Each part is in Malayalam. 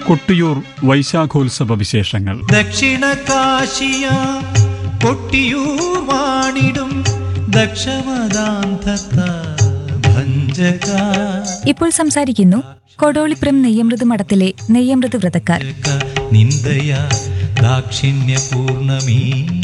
കൊട്ടിയൂർ വൈശാഖോത്സവ വിശേഷങ്ങൾ ദക്ഷിണ കാശിയ കൊട്ടിയൂർ വാണിടും ദക്ഷമദാന്തത്ത ഭഞ്ജക ഇപ്പോൾ സംസാരിക്കുന്നു കൊടോളിപ്രം നെയ്യമൃത് മഠത്തിലെ നെയ്യമൃത് വ്രതക്കാർ നിന്ദയ ദാക്ഷിണ്യ പൂർണമീ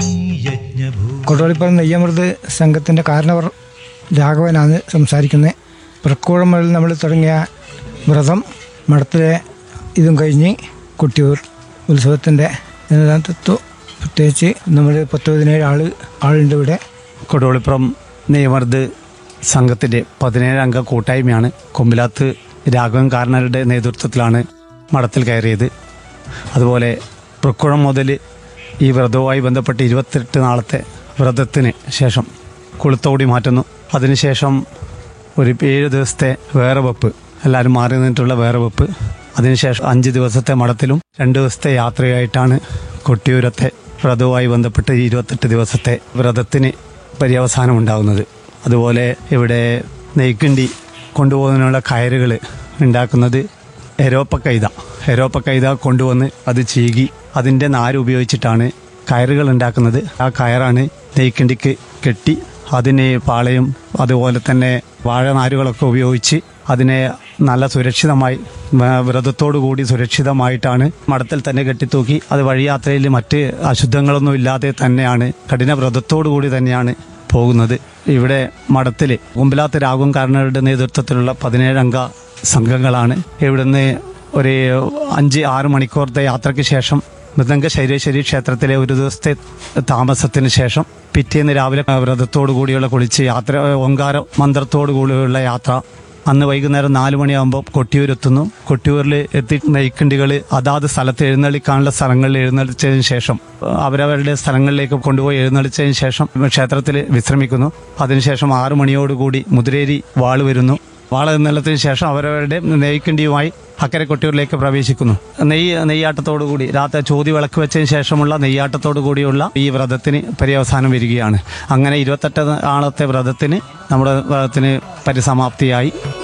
യജ്ഞഭൂ കൊടോളിപ്പുറം നെയ്യമൃത് സംഘത്തിൻ്റെ കാരണവർ രാഘവനാണ് സംസാരിക്കുന്നത് പ്രക്കോഴം മുതൽ നമ്മൾ തുടങ്ങിയ വ്രതം മഠത്തിലെ ഇതും കഴിഞ്ഞ് കുട്ടിയൂർ ഉത്സവത്തിൻ്റെ നേതൃത്വം പ്രത്യേകിച്ച് നമ്മൾ പത്ത് പതിനേഴ് ആൾ ആളുണ്ട് ഇവിടെ കൊടുവളിപ്പുറം നെയ്മർദ് സംഘത്തിൻ്റെ പതിനേഴ് അംഗ കൂട്ടായ്മയാണ് കൊമ്പിലാത്ത് രാഘവൻ കാരണരുടെ നേതൃത്വത്തിലാണ് മഠത്തിൽ കയറിയത് അതുപോലെ പ്രക്കുളം മുതൽ ഈ വ്രതവുമായി ബന്ധപ്പെട്ട് ഇരുപത്തെട്ട് നാളത്തെ വ്രതത്തിന് ശേഷം കുളുത്തോടി മാറ്റുന്നു അതിനുശേഷം ഒരു ഏഴ് ദിവസത്തെ വേറെ വെപ്പ് എല്ലാവരും മാറി നിന്നിട്ടുള്ള വേറെ വെപ്പ് അതിനുശേഷം അഞ്ച് ദിവസത്തെ മഠത്തിലും രണ്ട് ദിവസത്തെ യാത്രയായിട്ടാണ് കൊട്ടിയൂരത്തെ വ്രതവുമായി ബന്ധപ്പെട്ട് ഈ ഇരുപത്തെട്ട് ദിവസത്തെ വ്രതത്തിന് പര്യവസാനം ഉണ്ടാകുന്നത് അതുപോലെ ഇവിടെ നെയ്ക്കിണ്ടി കൊണ്ടുപോകുന്നതിനുള്ള കയറുകൾ ഉണ്ടാക്കുന്നത് എരോപ്പ കൈത എരോപ്പ കൈത കൊണ്ടുവന്ന് അത് ചീകി അതിൻ്റെ നാര് ഉപയോഗിച്ചിട്ടാണ് കയറുകൾ ഉണ്ടാക്കുന്നത് ആ കയറാണ് നെയ്ക്കിണ്ടിക്ക് കെട്ടി അതിന് പാളയും അതുപോലെ തന്നെ വാഴനാരുകളൊക്കെ ഉപയോഗിച്ച് അതിനെ നല്ല സുരക്ഷിതമായി വ- വ്രതത്തോടു കൂടി സുരക്ഷിതമായിട്ടാണ് മഠത്തിൽ തന്നെ കെട്ടിത്തൂക്കി അത് വഴിയാത്രയിൽ മറ്റ് അശുദ്ധങ്ങളൊന്നും ഇല്ലാതെ തന്നെയാണ് കഠിന വ്രതത്തോടു കൂടി തന്നെയാണ് പോകുന്നത് ഇവിടെ മഠത്തിൽ കുമ്പിലാത്ത് രാഘവൻ കാരണരുടെ നേതൃത്വത്തിലുള്ള പതിനേഴംഗ സംഘങ്ങളാണ് ഇവിടുന്ന് ഒരു അഞ്ച് ആറ് മണിക്കൂറത്തെ യാത്രയ്ക്ക് ശേഷം മൃദംഗ ശൈലേശ്വരി ക്ഷേത്രത്തിലെ ഒരു ദിവസത്തെ താമസത്തിന് ശേഷം പിറ്റേന്ന് രാവിലെ വ്രതത്തോടു കൂടിയുള്ള കുളിച്ച് യാത്ര ഓങ്കാര മന്ത്രത്തോടു കൂടിയുള്ള യാത്ര അന്ന് വൈകുന്നേരം നാല് മണിയാകുമ്പോൾ കൊട്ടിയൂരെത്തുന്നു കൊട്ടിയൂരിൽ എത്തി നെയ്ക്കിണ്ടികൾ അതാത് സ്ഥലത്ത് എഴുന്നള്ളിക്കാനുള്ള സ്ഥലങ്ങളിൽ എഴുന്നള്ളിച്ചതിന് ശേഷം അവരവരുടെ സ്ഥലങ്ങളിലേക്ക് കൊണ്ടുപോയി എഴുന്നള്ളിച്ചതിന് ശേഷം ക്ഷേത്രത്തിൽ വിശ്രമിക്കുന്നു അതിനുശേഷം ആറു മണിയോടുകൂടി മുതിരേരി വാള് വരുന്നു വാള എന്നുള്ളതിന് ശേഷം അവരവരുടെ നെയ്ക്കിണ്ടിയുമായി അക്കരെ കൊട്ടിയൂരിലേക്ക് പ്രവേശിക്കുന്നു നെയ്യ് നെയ്യാട്ടത്തോടു കൂടി രാത്രി ചോതി വിളക്ക് വെച്ചതിന് ശേഷമുള്ള നെയ്യാട്ടത്തോടു കൂടിയുള്ള ഈ വ്രതത്തിന് പര്യവസാനം വരികയാണ് അങ്ങനെ ഇരുപത്തെട്ട് ആളത്തെ വ്രതത്തിന് നമ്മുടെ വ്രതത്തിന് പരിസമാപ്തിയായി